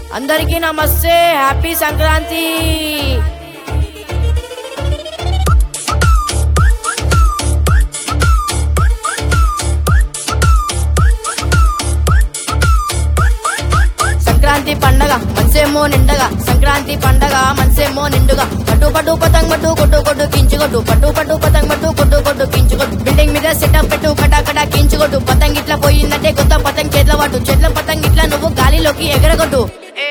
అందరికీ నమస్తే హ్యాపీ సంక్రాంతి సంక్రాంతి పండగ మనసేమో నిండగా సంక్రాంతి పండగ మనసేమో నిండుగా పట్టు పట్టు పతంగ్ పట్టు కొట్టు కొట్టు కించుకొట్టు పట్టు పట్టు పతంగ్ పట్టు కొట్టు కొట్టు కించుకొట్టు బిల్డింగ్ మీద సెటప్ పెట్టు కటా కటా కించుకొట్టు పతంగ్ ఇట్లా పోయిందంటే కొత్త పతంగ్ చేతిలో పట్టు చేతిలో పతంగ్ ఇట్లా నువ్వు గాలిలోకి ఎగరగొట్టు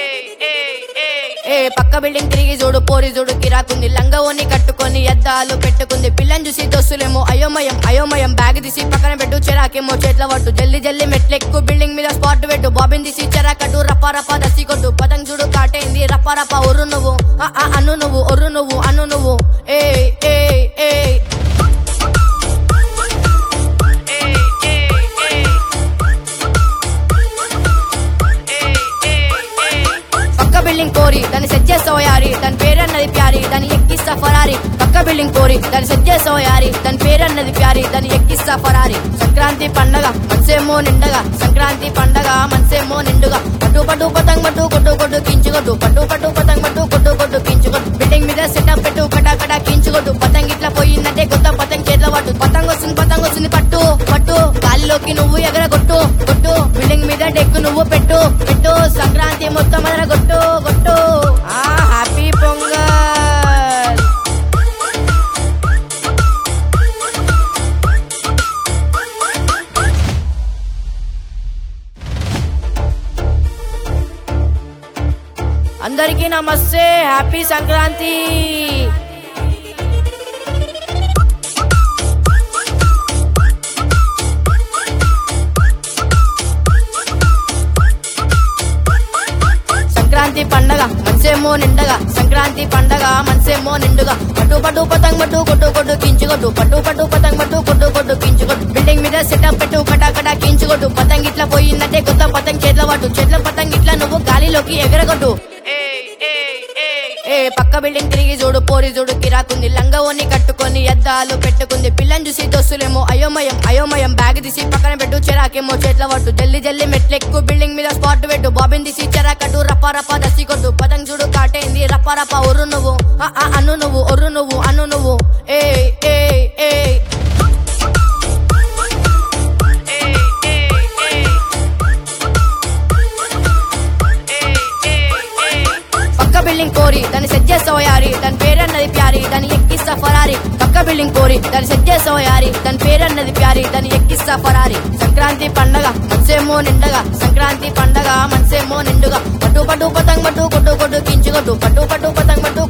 ఏ పక్క బిల్డింగ్ తిరిగి చూడు పోరి చూడు కిరాకుంది లంగవోని కట్టుకొని ఎద్దాలు పెట్టుకుంది పిల్లని చూసి దోస్తులేమో అయోమయం అయోమయం బ్యాగ్ తీసి పక్కన పెట్టు చెరాకేమో చేతిలో పట్టు జల్లి జల్లి మెట్లెక్కు బిల్డింగ్ మీద స్పాట్ పెట్టు బాబిన్ తీసి చెరాకట్టు రప్ప రప్ప దసి కొట్టు పతంగ్ చూడు కాటైంది రప్ప రప్ప ఒర్రు నువ్వు ఆ, ఆ, అను నువ్వు ఒర్రు నువ్వు అను నువ్వు ఏ ఏ ఏ పక్క బిల్డింగ్ కోరి దాన్ని సెట్ చేస్తావు యారి దాని పేరన్నది ప్యారి దాన్ని ఎక్కిస్తా ఫరారి పక్క బిల్డింగ్ కోరి దాన్ని సెట్ చేస్తావు యారి దాని పేరన్నది ప్యారి దాన్ని ఎక్కిస్తా ఫరారి సంక్రాంతి పండగ మనసేమో నిండగా సంక్రాంతి పండగ మనసేమో నిండుగా పట్టు పట్టు పతంగ్ పట్టు కొట్టు కొట్టు కించుకొట్టు పట్టు పట్టు పతంగ్ పట్టు కొట్టు కొట్టు కించుకొట్టు బిల్డింగ్ మీద సెటప్ పెట్టు కటా కటా కించుకొట్టు పతంగ్ ఇట్లా పోయిందంటే కొత్త పతంగ్ చేతిలో పట్టు పతంగ్ వస్తుంది పతంగ్ వస్తుంది పట్టు పట్టు గాలిలోకి నువ్వు ఎగర కొట్టు కొట్టు బిల్డింగ్ మీద డెక్కు నువ్వు పెట్టు పెట్టు సంక్రాంతి మొత్తం అదర కొట్టు కొట్టు ఆ హ్యాపీ పొంగల్ అందరికీ నమస్తే హ్యాపీ సంక్రాంతి సంక్రాంతి పండగ మనసేమో నిండగా సంక్రాంతి పండగ మనసేమో నిండుగా పట్టు పట్టు పతంగ్ పట్టు కొట్టు కొట్టు కించుకొట్టు పట్టు పట్టు పతంగ్ పట్టు కొట్టు కొట్టు కించుకొట్టు బిల్డింగ్ మీద సెటప్ పెట్టు కటా కటా కించుకొట్టు పతంగ్ ఇట్లా పోయిందంటే కొత్త పతంగ్ చేతిలో పట్టు చేతిలో పతంగ్ ఇట్లా నువ్వు గాలిలోకి ఎగరగొట్టు ఏ పక్క బిల్డింగ్ తిరిగి చూడు పోరి చూడు కిరాకుంది లంగవోని కట్టుకొని ఎద్దాలు పెట్టుకుంది పిల్లని చూసి దోస్తులేమో అయోమయం అయోమయం బ్యాగ్ తీసి పక్కన పెట్టు చెరాకేమో చేతిలో పట్టు జల్లి జల్లి మెట్లెక్కు బిల్డింగ్ మీద స్పాట్ పెట్టు బాబిన్ తీసి చెరాకట్టు రప్ప రప్ప దసి కొట్టు పతంగ్ చూడు కాటైంది రప్ప రప్ప ఒర్రు నువ్వు ఆ, ఆ, అను నువ్వు ఒర్రు నువ్వు అను నువ్వు ఏ ఏ ఏ పక్క బిల్డింగ్ కోరి దాన్ని సెట్ చేస్తావు యారి దాని పేరన్నది ప్యారి దాన్ని ఎక్కిస్తా ఫరారి పక్క బిల్డింగ్ కోరి దాన్ని సెట్ చేస్తావు యారి దాని పేరన్నది ప్యారి దాన్ని ఎక్కిస్తా ఫరారి సంక్రాంతి పండగ మనసేమో నిండగా సంక్రాంతి పండగ మనసేమో నిండుగా పట్టు పట్టు పతంగ్ పట్టు కొట్టు కొట్టు కించుకొట్టు పట్టు పట్టు పతంగ్ పట్టు